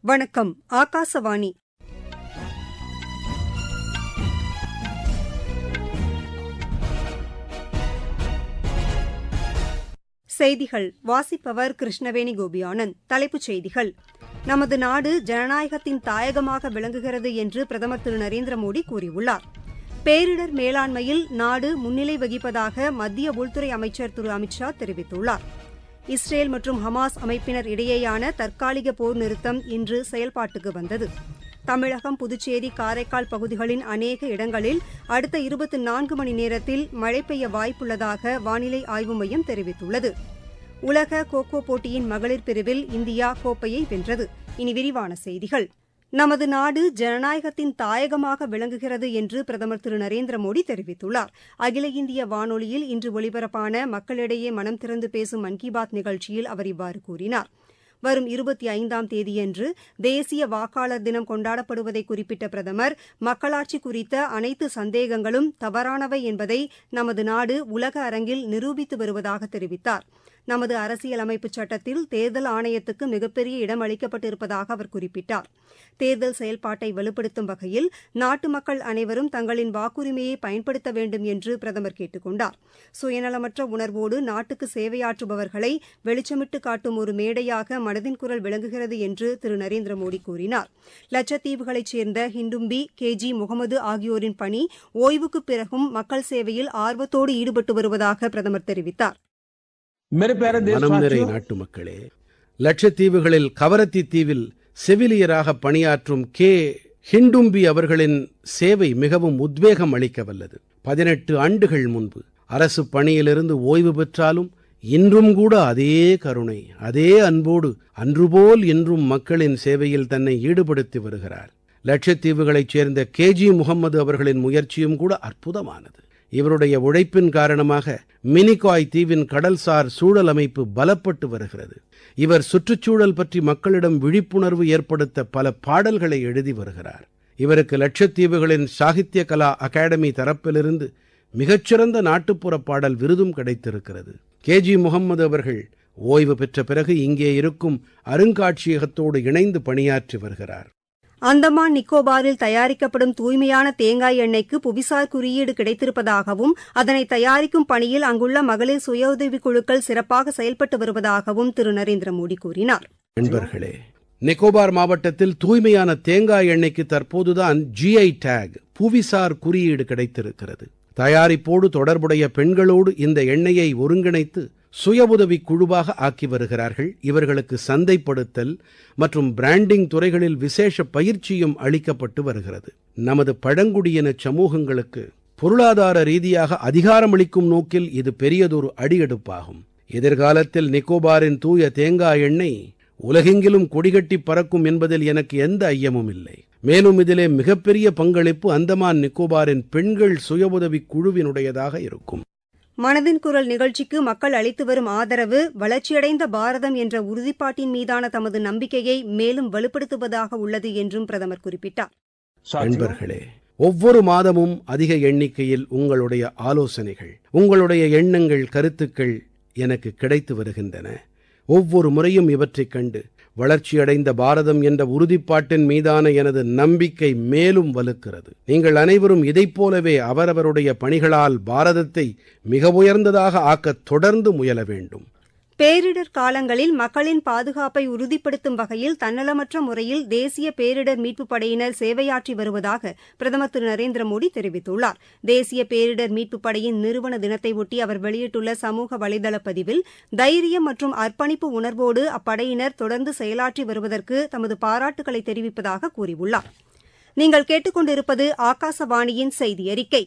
வணக்கம் ஆகாசவாணி செய்திகள் வாசிப்பவர் கிருஷ்ணவேணி கோபியானந்த் தலைப்புச் செய்திகள் நமது நாடு ஜனநாயகத்தின் தாயகமாக விளங்குகிறது என்று பிரதமர் திரு நரேந்திர மோடி கூறியுள்ளார் பேரிடர் மேலாண்மையில் நாடு முன்னிலை வகிப்பதாக மத்திய உள்துறை அமைச்சர் திரு அமித்ஷா தெரிவித்துள்ளார் இஸ்ரேல் மற்றும் ஹமாஸ் அமைப்பினர் இடையேயான தற்காலிக போர் நிறுத்தம் இன்று செயல்பாட்டுக்கு வந்தது தமிழகம் புதுச்சேரி காரைக்கால் பகுதிகளின் அநேக இடங்களில் அடுத்த இருபத்தி நான்கு மணி நேரத்தில் மழை பெய்ய வாய்ப்புள்ளதாக வானிலை ஆய்வு மையம் தெரிவித்துள்ளது உலக கோகோ போட்டியின் மகளிர் பிரிவில் இந்தியா கோப்பையை வென்றது இனி விரிவான செய்திகள் நமது நாடு ஜனநாயகத்தின் தாயகமாக விளங்குகிறது என்று பிரதமர் திரு நரேந்திர மோடி தெரிவித்துள்ளார் அகில இந்திய வானொலியில் இன்று ஒலிபரப்பான மக்களிடையே மனம் திறந்து பேசும் மன் கி பாத் நிகழ்ச்சியில் அவர் இவ்வாறு கூறினார் வரும் இருபத்தி ஐந்தாம் தேதியன்று தேசிய வாக்காளர் தினம் கொண்டாடப்படுவதை குறிப்பிட்ட பிரதமர் மக்களாட்சி குறித்த அனைத்து சந்தேகங்களும் தவறானவை என்பதை நமது நாடு உலக அரங்கில் நிரூபித்து வருவதாக தெரிவித்தார் நமது அரசியலமைப்பு சட்டத்தில் தேர்தல் ஆணையத்துக்கு மிகப்பெரிய இடம் அளிக்கப்பட்டிருப்பதாக அவர் குறிப்பிட்டார் தேர்தல் செயல்பாட்டை வலுப்படுத்தும் வகையில் நாட்டு மக்கள் அனைவரும் தங்களின் வாக்குரிமையை பயன்படுத்த வேண்டும் என்று பிரதமர் கேட்டுக் கொண்டார் சுயநலமற்ற உணர்வோடு நாட்டுக்கு சேவையாற்றுபவர்களை வெளிச்சமிட்டு காட்டும் ஒரு மேடையாக மனதின் குரல் விளங்குகிறது என்று திரு நரேந்திர மோடி கூறினார் லட்சத்தீவுகளைச் சேர்ந்த ஹிண்டும்பி கே ஜி முகமது ஆகியோரின் பணி ஓய்வுக்கு பிறகும் மக்கள் சேவையில் ஆர்வத்தோடு ஈடுபட்டு வருவதாக பிரதமர் தெரிவித்தார் மனம் நிறை நாட்டு மக்களே லட்சத்தீவுகளில் கவரத்தி தீவில் செவிலியராக பணியாற்றும் கே ஹிண்டும்பி அவர்களின் சேவை மிகவும் உத்வேகம் அளிக்க வல்லது பதினெட்டு ஆண்டுகள் முன்பு அரசு பணியிலிருந்து ஓய்வு பெற்றாலும் இன்றும் கூட அதே கருணை அதே அன்போடு அன்றுபோல் இன்றும் மக்களின் சேவையில் தன்னை ஈடுபடுத்தி வருகிறார் லட்சத்தீவுகளைச் சேர்ந்த கே ஜி முகம்மது அவர்களின் முயற்சியும் கூட அற்புதமானது இவருடைய உழைப்பின் காரணமாக மினிகாய் தீவின் கடல்சார் சூழல் அமைப்பு பலப்பட்டு வருகிறது இவர் சுற்றுச்சூழல் பற்றி மக்களிடம் விழிப்புணர்வு ஏற்படுத்த பல பாடல்களை எழுதி வருகிறார் இவருக்கு லட்சத்தீவுகளின் சாகித்ய கலா அகாடமி தரப்பிலிருந்து மிகச்சிறந்த நாட்டுப்புற பாடல் விருதும் கிடைத்திருக்கிறது கே ஜி முகம்மது அவர்கள் ஓய்வு பெற்ற பிறகு இங்கே இருக்கும் அருங்காட்சியகத்தோடு இணைந்து பணியாற்றி வருகிறார் அந்தமான் நிக்கோபாரில் தயாரிக்கப்படும் தூய்மையான தேங்காய் எண்ணெய்க்கு புவிசார் குறியீடு கிடைத்திருப்பதாகவும் அதனை தயாரிக்கும் பணியில் அங்குள்ள மகளிர் சுய உதவிக் குழுக்கள் சிறப்பாக செயல்பட்டு வருவதாகவும் திரு நரேந்திர மோடி கூறினார் நண்பர்களே நிக்கோபார் மாவட்டத்தில் தூய்மையான தேங்காய் எண்ணெய்க்கு தற்போதுதான் ஜிஐ டேக் புவிசார் குறியீடு கிடைத்திருக்கிறது தயாரிப்போடு தொடர்புடைய பெண்களோடு இந்த எண்ணெயை ஒருங்கிணைத்து சுய உதவிக் குழுவாக ஆக்கி வருகிறார்கள் இவர்களுக்கு சந்தைப்படுத்தல் மற்றும் பிராண்டிங் துறைகளில் விசேஷ பயிற்சியும் அளிக்கப்பட்டு வருகிறது நமது பழங்குடியின சமூகங்களுக்கு பொருளாதார ரீதியாக அதிகாரமளிக்கும் நோக்கில் இது பெரியதொரு அடியெடுப்பாகும் எதிர்காலத்தில் நிக்கோபாரின் தூய தேங்காய் எண்ணெய் உலகெங்கிலும் கொடிகட்டி பறக்கும் என்பதில் எனக்கு எந்த ஐயமும் இல்லை மேலும் இதிலே மிகப்பெரிய பங்களிப்பு அந்தமான் நிக்கோபாரின் பெண்கள் சுய உதவிக் குழுவினுடையதாக இருக்கும் மனதின் குரல் நிகழ்ச்சிக்கு மக்கள் அளித்து வரும் ஆதரவு வளர்ச்சியடைந்த பாரதம் என்ற உறுதிப்பாட்டின் மீதான தமது நம்பிக்கையை மேலும் வலுப்படுத்துவதாக உள்ளது என்றும் பிரதமர் குறிப்பிட்டார் நண்பர்களே ஒவ்வொரு மாதமும் அதிக எண்ணிக்கையில் உங்களுடைய ஆலோசனைகள் உங்களுடைய எண்ணங்கள் கருத்துக்கள் எனக்கு கிடைத்து வருகின்றன ஒவ்வொரு முறையும் இவற்றைக் கண்டு வளர்ச்சியடைந்த பாரதம் என்ற உறுதிப்பாட்டின் மீதான எனது நம்பிக்கை மேலும் வலுக்கிறது நீங்கள் அனைவரும் இதைப் போலவே அவரவருடைய பணிகளால் பாரதத்தை மிக உயர்ந்ததாக ஆக்கத் தொடர்ந்து முயல வேண்டும் பேரிடர் காலங்களில் மக்களின் பாதுகாப்பை உறுதிப்படுத்தும் வகையில் தன்னலமற்ற முறையில் தேசிய பேரிடர் மீட்புப் படையினர் சேவையாற்றி வருவதாக பிரதமர் திரு நரேந்திர மோடி தெரிவித்துள்ளார் தேசிய பேரிடர் மீட்புப் படையின் நிறுவன தினத்தை ஒட்டி அவர் வெளியிட்டுள்ள சமூக வலைதள பதிவில் தைரியம் மற்றும் அர்ப்பணிப்பு உணர்வோடு அப்படையினர் தொடர்ந்து செயலாற்றி வருவதற்கு தமது பாராட்டுக்களை தெரிவிப்பதாக கூறியுள்ளார் நீங்கள் கேட்டுக்கொண்டிருப்பது ஆகாசவாணியின் செய்தி அறிக்கை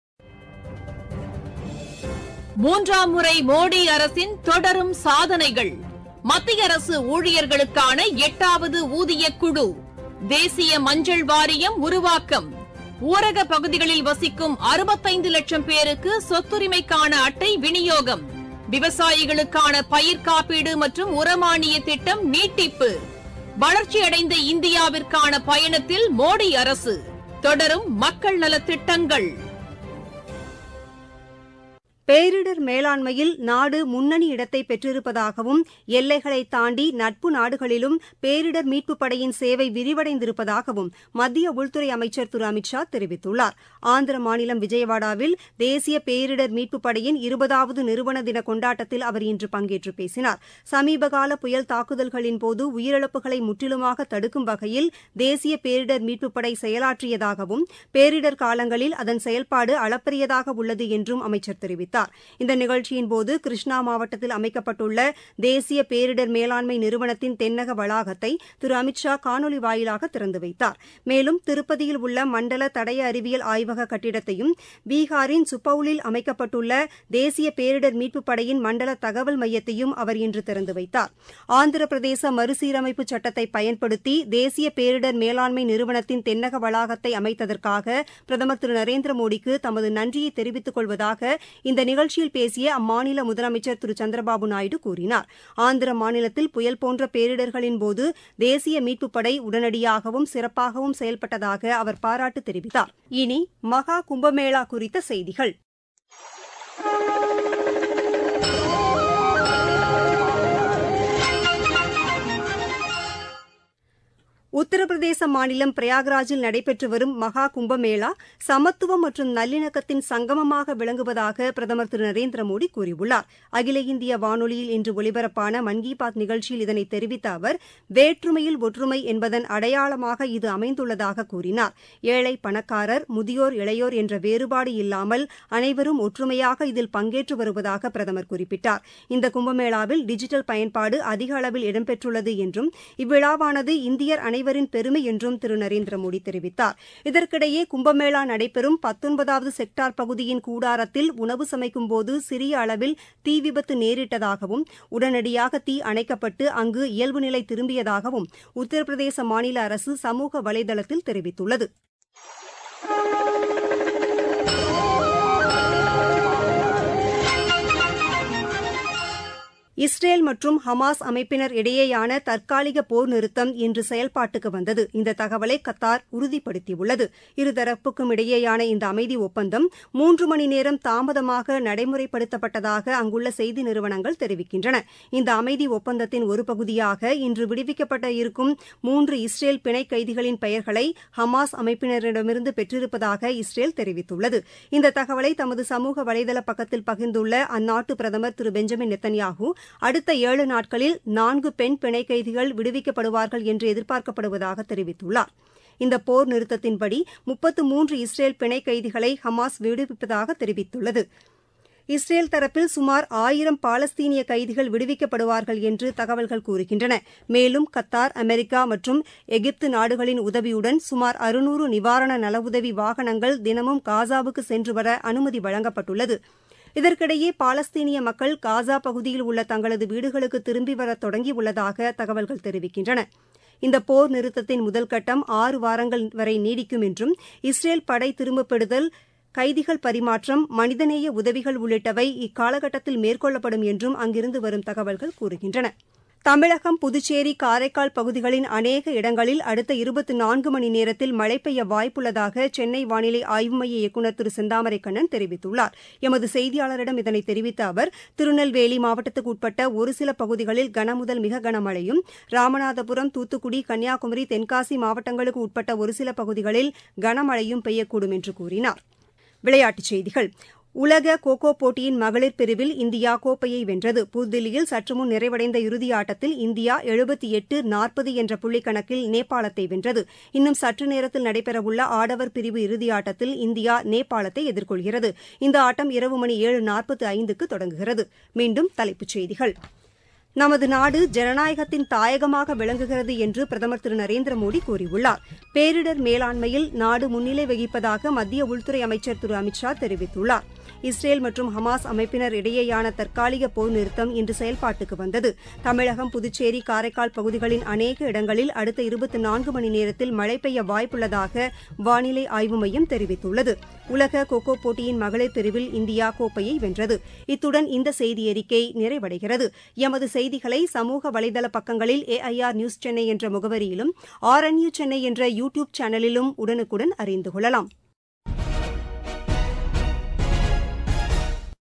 மூன்றாம் முறை மோடி அரசின் தொடரும் சாதனைகள் மத்திய அரசு ஊழியர்களுக்கான எட்டாவது ஊதிய குழு தேசிய மஞ்சள் வாரியம் உருவாக்கம் ஊரக பகுதிகளில் வசிக்கும் அறுபத்தைந்து லட்சம் பேருக்கு சொத்துரிமைக்கான அட்டை விநியோகம் விவசாயிகளுக்கான பயிர் காப்பீடு மற்றும் உரமானிய திட்டம் நீட்டிப்பு வளர்ச்சியடைந்த இந்தியாவிற்கான பயணத்தில் மோடி அரசு தொடரும் மக்கள் நலத் திட்டங்கள் பேரிடர் மேலாண்மையில் நாடு முன்னணி இடத்தை பெற்றிருப்பதாகவும் எல்லைகளை தாண்டி நட்பு நாடுகளிலும் பேரிடர் மீட்புப் படையின் சேவை விரிவடைந்திருப்பதாகவும் மத்திய உள்துறை அமைச்சர் திரு அமித்ஷா தெரிவித்துள்ளார் ஆந்திர மாநிலம் விஜயவாடாவில் தேசிய பேரிடர் மீட்புப் படையின் இருபதாவது நிறுவன தின கொண்டாட்டத்தில் அவர் இன்று பங்கேற்று பேசினார் சமீபகால புயல் தாக்குதல்களின் போது உயிரிழப்புகளை முற்றிலுமாக தடுக்கும் வகையில் தேசிய பேரிடர் மீட்புப் படை செயலாற்றியதாகவும் பேரிடர் காலங்களில் அதன் செயல்பாடு அளப்பரியதாக உள்ளது என்றும் அமைச்சர் தெரிவித்தார் தெரிவித்தார் இந்த நிகழ்ச்சியின் போது கிருஷ்ணா மாவட்டத்தில் அமைக்கப்பட்டுள்ள தேசிய பேரிடர் மேலாண்மை நிறுவனத்தின் தென்னக வளாகத்தை திரு அமித்ஷா காணொலி வாயிலாக திறந்து வைத்தார் மேலும் திருப்பதியில் உள்ள மண்டல தடய அறிவியல் ஆய்வக கட்டிடத்தையும் பீகாரின் சுப்பவுலில் அமைக்கப்பட்டுள்ள தேசிய பேரிடர் மீட்புப் படையின் மண்டல தகவல் மையத்தையும் அவர் இன்று திறந்து வைத்தார் ஆந்திர பிரதேச மறுசீரமைப்பு சட்டத்தை பயன்படுத்தி தேசிய பேரிடர் மேலாண்மை நிறுவனத்தின் தென்னக வளாகத்தை அமைத்ததற்காக பிரதமர் திரு நரேந்திர மோடிக்கு தமது நன்றியை தெரிவித்துக் கொள்வதாக இந்த நிகழ்ச்சியில் பேசிய அம்மாநில முதலமைச்சர் திரு சந்திரபாபு நாயுடு கூறினார் ஆந்திர மாநிலத்தில் புயல் போன்ற பேரிடர்களின் போது தேசிய மீட்புப் படை உடனடியாகவும் சிறப்பாகவும் செயல்பட்டதாக அவர் பாராட்டு தெரிவித்தார் இனி மகா கும்பமேளா குறித்த செய்திகள் உத்தரப்பிரதேச மாநிலம் பிரயாக்ராஜில் நடைபெற்று வரும் மகா கும்பமேளா சமத்துவம் மற்றும் நல்லிணக்கத்தின் சங்கமமாக விளங்குவதாக பிரதமர் திரு நரேந்திர மோடி கூறியுள்ளார் அகில இந்திய வானொலியில் இன்று ஒலிபரப்பான மன் கி பாத் நிகழ்ச்சியில் இதனை தெரிவித்த அவர் வேற்றுமையில் ஒற்றுமை என்பதன் அடையாளமாக இது அமைந்துள்ளதாக கூறினார் ஏழை பணக்காரர் முதியோர் இளையோர் என்ற வேறுபாடு இல்லாமல் அனைவரும் ஒற்றுமையாக இதில் பங்கேற்று வருவதாக பிரதமர் குறிப்பிட்டார் இந்த கும்பமேளாவில் டிஜிட்டல் பயன்பாடு அதிக அளவில் இடம்பெற்றுள்ளது என்றும் இவ்விழாவானது இந்தியர் அனைவரும் அனைவரின் பெருமை என்றும் திரு நரேந்திர மோடி தெரிவித்தார் இதற்கிடையே கும்பமேளா நடைபெறும் பத்தொன்பதாவது செக்டார் பகுதியின் கூடாரத்தில் உணவு சமைக்கும் போது சிறிய அளவில் தீ விபத்து நேரிட்டதாகவும் உடனடியாக தீ அணைக்கப்பட்டு அங்கு இயல்பு நிலை திரும்பியதாகவும் உத்தரப்பிரதேச மாநில அரசு சமூக வலைதளத்தில் தெரிவித்துள்ளது இஸ்ரேல் மற்றும் ஹமாஸ் அமைப்பினர் இடையேயான தற்காலிக போர் நிறுத்தம் இன்று செயல்பாட்டுக்கு வந்தது இந்த தகவலை கத்தார் உறுதிப்படுத்தியுள்ளது இருதரப்புக்கும் இடையேயான இந்த அமைதி ஒப்பந்தம் மூன்று மணி நேரம் தாமதமாக நடைமுறைப்படுத்தப்பட்டதாக அங்குள்ள செய்தி நிறுவனங்கள் தெரிவிக்கின்றன இந்த அமைதி ஒப்பந்தத்தின் ஒரு பகுதியாக இன்று விடுவிக்கப்பட இருக்கும் மூன்று இஸ்ரேல் பிணை கைதிகளின் பெயர்களை ஹமாஸ் அமைப்பினரிடமிருந்து பெற்றிருப்பதாக இஸ்ரேல் தெரிவித்துள்ளது இந்த தகவலை தமது சமூக வலைதள பக்கத்தில் பகிர்ந்துள்ள அந்நாட்டு பிரதமர் திரு பெஞ்சமின் நெத்தன்யாஹூ அடுத்த ஏழு நாட்களில் நான்கு பெண் பிணை கைதிகள் விடுவிக்கப்படுவார்கள் என்று எதிர்பார்க்கப்படுவதாக தெரிவித்துள்ளார் இந்த போர் நிறுத்தத்தின்படி முப்பத்து மூன்று இஸ்ரேல் பிணை கைதிகளை ஹமாஸ் விடுவிப்பதாக தெரிவித்துள்ளது இஸ்ரேல் தரப்பில் சுமார் ஆயிரம் பாலஸ்தீனிய கைதிகள் விடுவிக்கப்படுவார்கள் என்று தகவல்கள் கூறுகின்றன மேலும் கத்தார் அமெரிக்கா மற்றும் எகிப்து நாடுகளின் உதவியுடன் சுமார் அறுநூறு நிவாரண நலவுதவி வாகனங்கள் தினமும் காசாவுக்கு சென்று வர அனுமதி வழங்கப்பட்டுள்ளது இதற்கிடையே பாலஸ்தீனிய மக்கள் காசா பகுதியில் உள்ள தங்களது வீடுகளுக்கு திரும்பி வர தொடங்கியுள்ளதாக தகவல்கள் தெரிவிக்கின்றன இந்த போர் நிறுத்தத்தின் முதல் கட்டம் ஆறு வாரங்கள் வரை நீடிக்கும் என்றும் இஸ்ரேல் படை திரும்பப் பெறுதல் கைதிகள் பரிமாற்றம் மனிதநேய உதவிகள் உள்ளிட்டவை இக்காலகட்டத்தில் மேற்கொள்ளப்படும் என்றும் அங்கிருந்து வரும் தகவல்கள் கூறுகின்றன தமிழகம் புதுச்சேரி காரைக்கால் பகுதிகளின் அநேக இடங்களில் அடுத்த இருபத்தி நான்கு மணி நேரத்தில் மழை பெய்ய வாய்ப்புள்ளதாக சென்னை வானிலை ஆய்வு மைய இயக்குநர் திரு செந்தாமரை கண்ணன் தெரிவித்துள்ளார் எமது செய்தியாளரிடம் இதனை தெரிவித்த அவர் திருநெல்வேலி மாவட்டத்துக்கு உட்பட்ட ஒரு சில பகுதிகளில் கனமுதல் மிக கனமழையும் ராமநாதபுரம் தூத்துக்குடி கன்னியாகுமரி தென்காசி மாவட்டங்களுக்கு உட்பட்ட ஒரு சில பகுதிகளில் கனமழையும் பெய்யக்கூடும் என்று கூறினார் விளையாட்டுச் செய்திகள் உலக கோகோ போட்டியின் மகளிர் பிரிவில் இந்தியா கோப்பையை வென்றது புதுதில்லியில் சற்றுமுன் நிறைவடைந்த இறுதி ஆட்டத்தில் இந்தியா எழுபத்தி எட்டு நாற்பது என்ற புள்ளிக்கணக்கில் நேபாளத்தை வென்றது இன்னும் சற்று நேரத்தில் நடைபெறவுள்ள ஆடவர் பிரிவு இறுதி ஆட்டத்தில் இந்தியா நேபாளத்தை எதிர்கொள்கிறது இந்த ஆட்டம் இரவு மணி ஏழு நாற்பத்து ஐந்துக்கு தொடங்குகிறது மீண்டும் தலைப்புச் செய்திகள் நமது நாடு ஜனநாயகத்தின் தாயகமாக விளங்குகிறது என்று பிரதமர் திரு நரேந்திர மோடி கூறியுள்ளார் பேரிடர் மேலாண்மையில் நாடு முன்னிலை வகிப்பதாக மத்திய உள்துறை அமைச்சர் திரு அமித்ஷா தெரிவித்துள்ளார் இஸ்ரேல் மற்றும் ஹமாஸ் அமைப்பினர் இடையேயான தற்காலிக போர் நிறுத்தம் இன்று செயல்பாட்டுக்கு வந்தது தமிழகம் புதுச்சேரி காரைக்கால் பகுதிகளின் அநேக இடங்களில் அடுத்த இருபத்தி நான்கு மணி நேரத்தில் மழை பெய்ய வாய்ப்புள்ளதாக வானிலை ஆய்வு மையம் தெரிவித்துள்ளது உலக கோகோ போட்டியின் மகளிர் பிரிவில் இந்தியா கோப்பையை வென்றது இத்துடன் இந்த செய்தி அறிக்கை நிறைவடைகிறது எமது செய்திகளை சமூக வலைதள பக்கங்களில் ஏஐஆர் நியூஸ் சென்னை என்ற முகவரியிலும் ஆர்என்யூ சென்னை என்ற யூ டியூப் சேனலிலும் உடனுக்குடன் அறிந்து கொள்ளலாம்